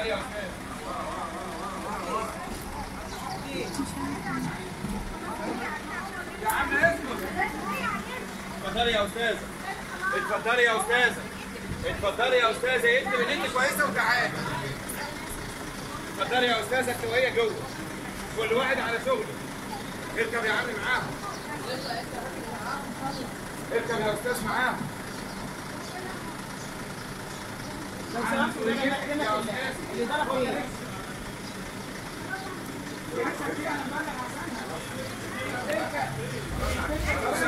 اتفضلي يا استاذ يا عم اسكت اتفضلي يا استاذه اتفضلي يا استاذه اتفضلي يا استاذه انت بنت كويسه وتعالي اتفضلي يا استاذه انت وهي جوه كل واحد على شغله اركب يا عم معاهم اركب يا استاذ معاهم لو سمحت ده انا بكلمك اللي ده اخويا يا